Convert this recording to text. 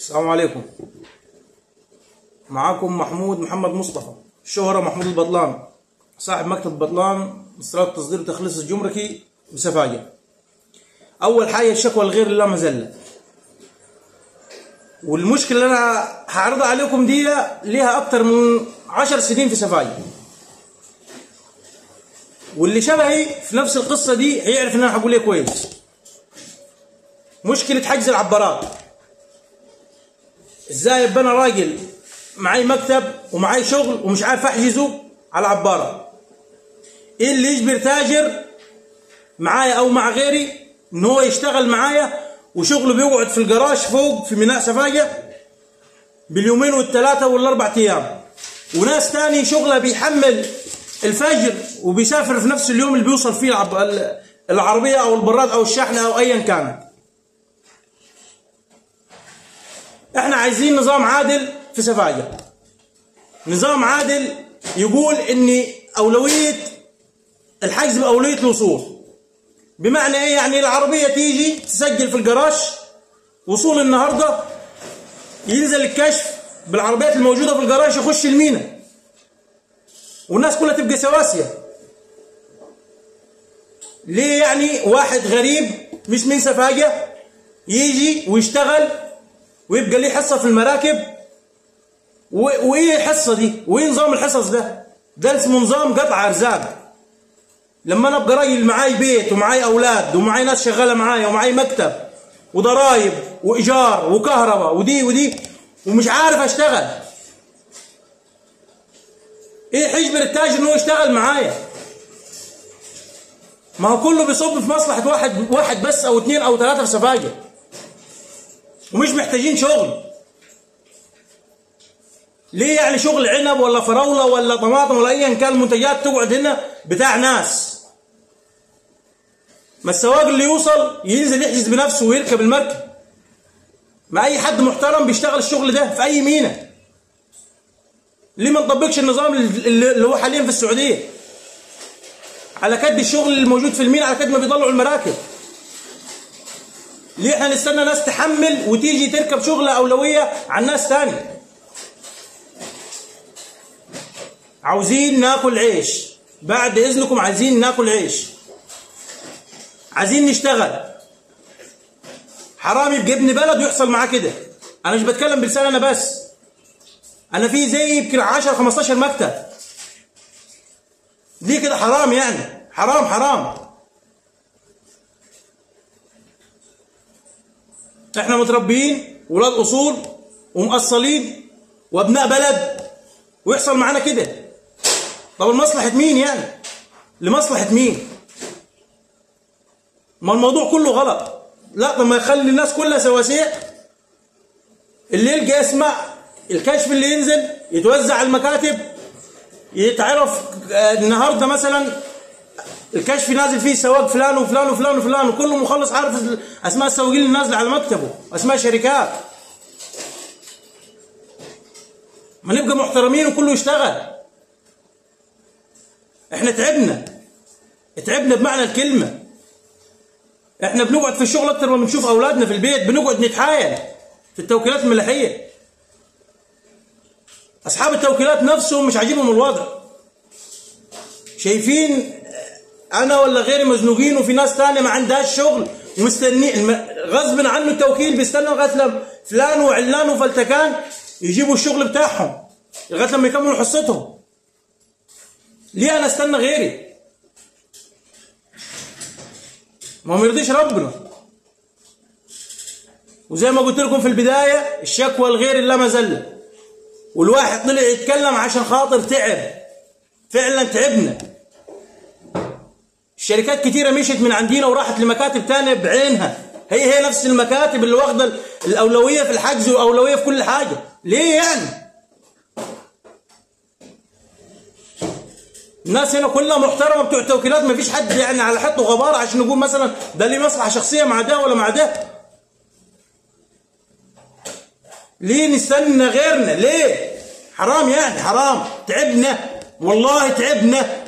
السلام عليكم معاكم محمود محمد مصطفى الشهرة محمود البطلان صاحب مكتب بطلان مصرات تصدير التخليص الجمركي بسفاجة أول حاجة الشكوى الغير لا مزلة والمشكلة اللي أنا هعرضها عليكم دي ليها أكتر من عشر سنين في سفاجة واللي شبهي في نفس القصة دي هيعرف إن أنا هقول إيه كويس مشكلة حجز العبارات ازاي يبقى انا راجل معاي مكتب ومعاي شغل ومش عارف احجزه على عباره ايه اللي يجبر تاجر معايا او مع غيري ان هو يشتغل معايا وشغله بيقعد في الجراج فوق في ميناء سفاجه باليومين والثلاثه والاربع ايام وناس تاني شغله بيحمل الفجر وبيسافر في نفس اليوم اللي بيوصل فيه العب- العربيه او البراد او الشحنه او ايا كانت احنا عايزين نظام عادل في سفاجة نظام عادل يقول ان اولوية الحجز باولوية الوصول بمعنى ايه يعني العربية تيجي تسجل في الجراج وصول النهاردة ينزل الكشف بالعربيات الموجودة في الجراج يخش المينا والناس كلها تبقى سواسية ليه يعني واحد غريب مش من سفاجة يجي ويشتغل ويبقى ليه حصه في المراكب و- وايه الحصه دي وايه نظام الحصص ده ده اسمه نظام قطع ارزاق لما انا ابقى راجل معاي بيت ومعاي اولاد ومعاي ناس شغاله معايا ومعاي مكتب وضرايب وايجار وكهرباء ودي ودي ومش عارف اشتغل ايه حجبر التاجر انه يشتغل معايا ما هو كله بيصب في مصلحه واحد واحد بس او اثنين او ثلاثه في سفاجه ومش محتاجين شغل ليه يعني شغل عنب ولا فراوله ولا طماطم ولا ايا كان المنتجات تقعد هنا بتاع ناس ما السواق اللي يوصل ينزل يحجز بنفسه ويركب المركب ما اي حد محترم بيشتغل الشغل ده في اي مينا ليه ما نطبقش النظام اللي اللي هو حاليا في السعوديه على كد الشغل اللي موجود في المينا على كد ما بيطلعوا المراكب ليه احنا نستنى ناس تحمل وتيجي تركب شغله اولويه عن ناس تاني عاوزين ناكل عيش بعد اذنكم عايزين ناكل عيش عايزين نشتغل حرام يبقى ابن بلد ويحصل معاه كده انا مش بتكلم بلسان انا بس انا في زي يمكن 10 15 مكتب ليه كده حرام يعني حرام حرام احنا متربيين ولاد اصول ومؤصلين وابناء بلد ويحصل معانا كده طب لمصلحه مين يعني لمصلحه مين ما الموضوع كله غلط لا طب ما يخلي الناس كلها سواسية اللي يلقى يسمع الكشف اللي ينزل يتوزع على المكاتب يتعرف آه، النهارده مثلا الكشف نازل فيه سواق فلان وفلان وفلان وفلان وكل مخلص عارف اسماء السواقين اللي نازله على مكتبه اسماء شركات ما نبقى محترمين وكله يشتغل احنا تعبنا تعبنا بمعنى الكلمه احنا بنقعد في الشغل اكتر ما بنشوف اولادنا في البيت بنقعد نتحايل في التوكيلات الملاحيه اصحاب التوكيلات نفسهم مش عاجبهم الوضع شايفين انا ولا غيري مزنوقين وفي ناس تانية ما عندهاش شغل ومستني الم- غصب عنه التوكيل بيستنى لغايه لما فلان وعلان وفلتكان يجيبوا الشغل بتاعهم لغايه لما يكملوا حصتهم ليه انا استنى غيري ما هو ما يرضيش ربنا وزي ما قلت لكم في البدايه الشكوى الغير لا مزله والواحد طلع يتكلم عشان خاطر تعب فعلا تعبنا الشركات كتيرة مشت من عندنا وراحت لمكاتب تانية بعينها هي هي نفس المكاتب اللي واخدة الأولوية في الحجز وأولوية في كل حاجة ليه يعني الناس هنا كلها محترمة بتوع التوكيلات ما فيش حد يعني على حطه غبار عشان نقول مثلا ده ليه مصلحة شخصية مع ده ولا مع ده ليه نستنى غيرنا ليه حرام يعني حرام تعبنا والله تعبنا